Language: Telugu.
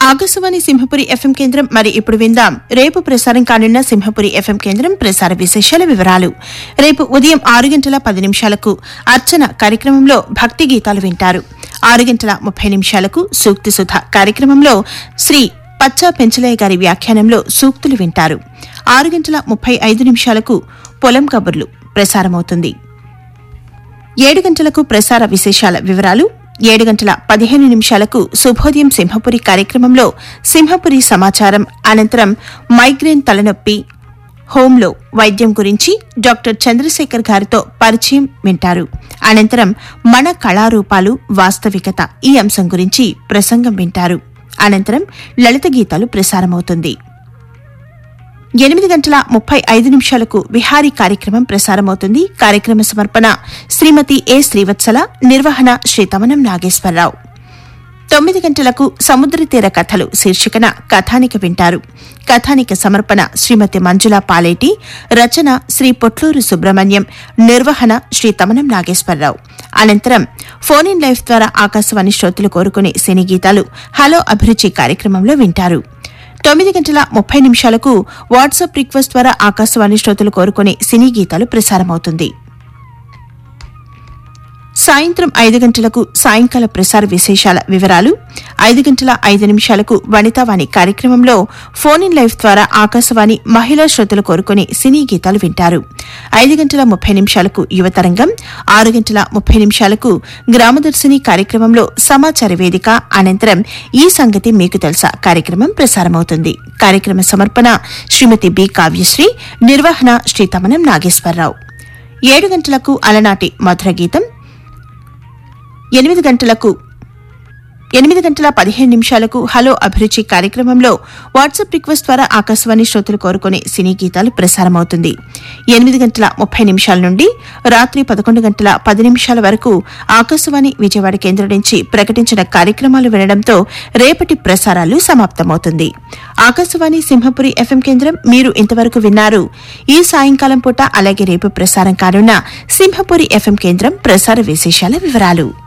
ఆకాశవాణి సింహపురి ఎఫ్ఎం కేంద్రం మరి ఇప్పుడు విందాం రేపు ప్రసారం కానున్న సింహపురి ఎఫ్ఎం కేంద్రం ప్రసార విశేషాల వివరాలు రేపు ఉదయం ఆరు గంటల పది నిమిషాలకు అర్చన కార్యక్రమంలో భక్తి గీతాలు వింటారు ఆరు గంటల ముప్పై నిమిషాలకు సూక్తి సుధ కార్యక్రమంలో శ్రీ పచ్చా పెంచలయ్య గారి వ్యాఖ్యానంలో సూక్తులు వింటారు ఆరు గంటల ముప్పై ఐదు నిమిషాలకు పొలం కబుర్లు ప్రసారమవుతుంది ఏడు గంటలకు ప్రసార విశేషాల వివరాలు ఏడు గంటల పదిహేను నిమిషాలకు శుభోదయం సింహపురి కార్యక్రమంలో సింహపురి సమాచారం అనంతరం మైగ్రేన్ తలనొప్పి హోంలో వైద్యం గురించి డాక్టర్ చంద్రశేఖర్ గారితో పరిచయం వింటారు అనంతరం మన కళారూపాలు వాస్తవికత ఈ అంశం గురించి ప్రసంగం వింటారు అనంతరం లలిత గీతాలు ప్రసారమవుతుంది ఎనిమిది గంటల ముప్పై ఐదు నిమిషాలకు విహారీ కార్యక్రమం ప్రసారమవుతుంది కార్యక్రమ సమర్పణ శ్రీమతి ఏ శ్రీవత్సల నిర్వహణ శ్రీ తమనం నాగేశ్వరరావు తొమ్మిది గంటలకు సముద్ర తీర కథలు శీర్షికన కథానిక వింటారు కథానిక సమర్పణ శ్రీమతి మంజుల పాలేటి రచన శ్రీ పొట్లూరు సుబ్రహ్మణ్యం నిర్వహణ శ్రీ తమనం నాగేశ్వరరావు అనంతరం ఫోన్ ఇన్ లైఫ్ ద్వారా ఆకాశవాణి శ్రోతలు కోరుకునే సినీ గీతాలు హలో అభిరుచి కార్యక్రమంలో వింటారు తొమ్మిది గంటల ముప్పై నిమిషాలకు వాట్సాప్ రిక్వెస్ట్ ద్వారా ఆకాశవాణి శ్రోతలు కోరుకునే సినీ గీతాలు ప్రసారమవుతుంది సాయంత్రం ఐదు గంటలకు సాయంకాల ప్రసార విశేషాల వివరాలు ఐదు గంటల ఐదు నిమిషాలకు వనితావాణి కార్యక్రమంలో ఫోన్ ఇన్ లైఫ్ ద్వారా ఆకాశవాణి మహిళా శ్రోతలు కోరుకునే సినీ గీతాలు వింటారు ఐదు గంటల ముప్పై నిమిషాలకు యువతరంగం ఆరు గంటల ముప్పై నిమిషాలకు గ్రామదర్శిని కార్యక్రమంలో సమాచార వేదిక అనంతరం ఈ సంగతి మీకు తెలుసా కార్యక్రమం ప్రసారమవుతుంది కార్యక్రమ సమర్పణ శ్రీమతి బి కావ్యశ్రీ నిర్వహణ శ్రీ తమనం నాగేశ్వరరావు ఏడు గంటలకు అలనాటి మధుర గీతం ఎనిమిది గంటలకు ఎనిమిది గంటల పదిహేను నిమిషాలకు హలో అభిరుచి కార్యక్రమంలో వాట్సాప్ రిక్వెస్ట్ ద్వారా ఆకాశవాణి శ్రోతలు కోరుకునే సినీ గీతాలు ప్రసారమవుతుంది ఎనిమిది గంటల ముప్పై నిమిషాల నుండి రాత్రి పదకొండు గంటల పది నిమిషాల వరకు ఆకాశవాణి విజయవాడ కేంద్రం నుంచి ప్రకటించిన కార్యక్రమాలు వినడంతో రేపటి ప్రసారాలు సమాప్తమవుతుంది ఆకాశవాణి సింహపురి ఎఫ్ఎం కేంద్రం మీరు ఇంతవరకు విన్నారు ఈ సాయంకాలం పూట అలాగే రేపు ప్రసారం కానున్న సింహపురి ఎఫ్ఎం కేంద్రం ప్రసార విశేషాల వివరాలు